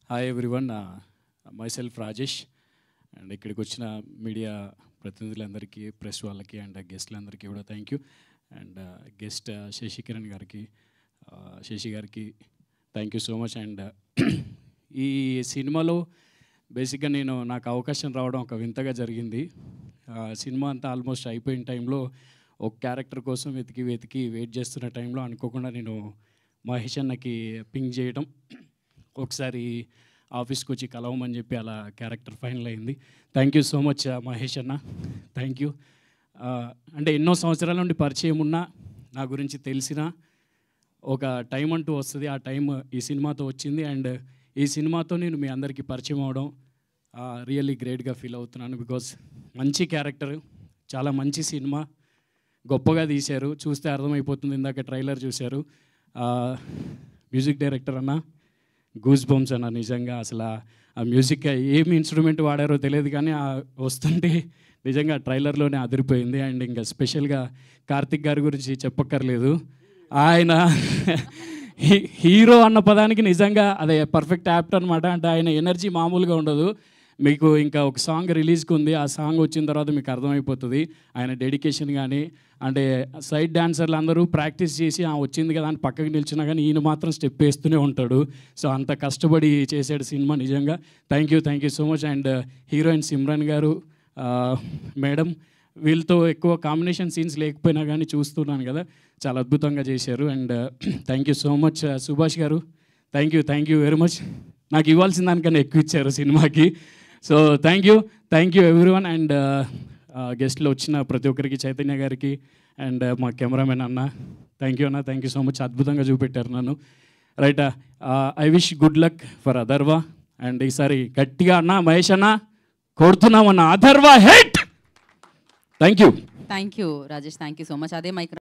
hi everyone myself Rajesh and ఇక్కడికి వచ్చిన media ప్రతినిధులందరికీ ప్రెస్ వాళ్ళకి అండ్ గెస్ట్లందరికీ కూడా thank you and guest Sasikiran గారికి uh, శశి గారికి thank you so much and ఈ సినిమాలో బేసిక్గా నేను నాకు అవకాశం రావడం ఒక వింతగా జరిగింది ఆ, సినిమా అంతా ఆల్మోస్ట్ అయిపోయిన టైంలో ఒక క్యారెక్టర్ కోసం వెతికి వెతికి వెయిట్ చేస్తున్న టైంలో అనుకోకుండా నేను మహేష్ అన్నకి పింగ్ చేయడం ఒకసారి ఆఫీస్కి వచ్చి కలవమని చెప్పి అలా క్యారెక్టర్ ఫైనల్ అయింది thank you so much Mahesh అన్న థ్యాంక్ యూ అంటే ఎన్నో సంవత్సరాల నుండి పరిచయం ఉన్నా నా గురించి తెలిసిన ఒక టైం అంటూ వస్తుంది ఆ టైం ఈ సినిమాతో వచ్చింది అండ్ ఈ సినిమాతో నేను మీ అందరికీ పరిచయం అవడం రియల్లీ గ్రేట్గా ఫీల్ అవుతున్నాను బికాస్ మంచి క్యారెక్టర్ చాలా మంచి సినిమా గొప్పగా తీశారు చూస్తే అర్థమైపోతుంది ఇందాక ట్రైలర్ చూశారు మ్యూజిక్ డైరెక్టర్ అన్న గూస్ బంప్స్ అన్న నిజంగా అసలు ఆ- ఆ మ్యూజిక్ ఏమి ఇన్స్ట్రుమెంట్ వాడారో తెలియదు కానీ ఆ వస్తుంటే నిజంగా ట్రైలర్లోనే అదిరిపోయింది అండ్ ఇంకా స్పెషల్గా కార్తిక్ గారి గురించి చెప్పక్కర్లేదు ఆయన హీ- హీరో అన్న పదానికి నిజంగా అదే పర్ఫెక్ట్ యాప్ట్ అనమాట అంటే ఆయన ఎనర్జీ మామూలుగా ఉండదు మీకు ఇంకా ఒక సాంగ్ రిలీజ్కి ఉంది ఆ సాంగ్ వచ్చిన తర్వాత మీకు అర్థమైపోతుంది ఆయన డెడికేషన్ కానీ అంటే సైడ్ డాన్సర్లు అందరూ ప్రాక్టీస్ చేసి ఆ వచ్చింది కదా అని పక్కకి నిల్చున్నా కానీ ఈయన మాత్రం స్టెప్ వేస్తూనే ఉంటాడు సో అంత కష్టపడి చేసాడు సినిమా నిజంగా thank you thank you so much and heroine Simran గారు మేడం వీళ్ళతో ఎక్కువ కాంబినేషన్ సీన్స్ లేకపోయినా కానీ చూస్తున్నాను కదా చాలా అద్భుతంగా చేశారు and thank you so much Subhash గారు thank you thank you very much నాకు ఇవ్వాల్సిన దానికన్నా ఎక్కువ ఇచ్చారు సినిమాకి so thank you thank you everyone and గెస్ట్లో వచ్చిన ప్రతి ఒక్కరికి చైతన్య గారికి అండ్ మా కెమెరామెన్ అన్న థ్యాంక్ యూ అన్న థ్యాంక్ యూ సో మచ్ అద్భుతంగా చూపెట్టారు నన్ను right I wish good luck for Atharva and ఈసారి గట్టిగా అన్న మహేష్ అన్న కొడుతున్నామన్న అథర్వా హెట్ thank you thank you Rajesh thank you so much అదే మైక్